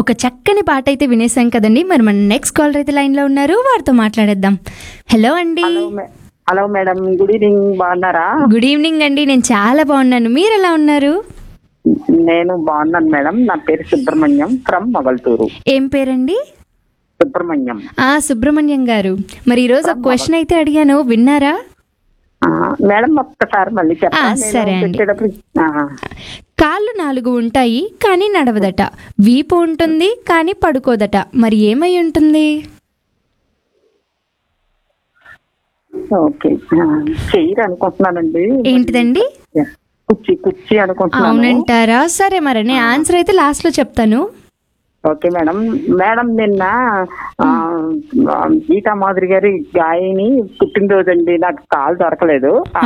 ఒక చక్కని పాట అయితే వినేసాం కదండి మరి మన నెక్స్ట్ కాలర్ అయితే లైన్లో ఉన్నారు వారితో మాట్లాడేద్దాం హలో అండి హలో మే- హలో మేడం గుడ్ ఈవినింగ్ బాగున్నారా గుడ్ ఈవినింగ్ అండి నేను చాలా బాగున్నాను మీరు ఎలా ఉన్నారు నేను బాగున్నాను మేడం నా పేరు సుబ్రహ్మణ్యం ఫ్రమ్ మొగల్తూరు ఏం పేరండి సుబ్రహ్మణ్యం ఆ సుబ్రహ్మణ్యం గారు మరి ఈరోజు ఒక క్వశ్చన్ అయితే అడిగాను విన్నారా ఆ, మేడం ఒక్కసారి మళ్ళీ చెప్పండి ఆ, నేను సరే అండి. పెట్టేటప్పుడు ఆ, కాళ్ళు నాలుగు ఉంటాయి కానీ నడవదట వీపు ఉంటుంది కానీ పడుకోదట మరి ఏమై ఉంటుంది ఓకే ఆ, చెయ్యి అనుకుంటున్నానండి ఏంటిదండి కుర్చీ కుర్చీ అనుకుంటున్నాను అవునంటారా సరే మరి నేను ఆన్సర్ అయితే లాస్ట్ లో చెప్తాను ఓకే మేడం మేడం నిన్న ఆ, ఆ, గీతా మాధురి గారి గాయని పుట్టినరోజు అండి నాకు కాల్ దొరకలేదు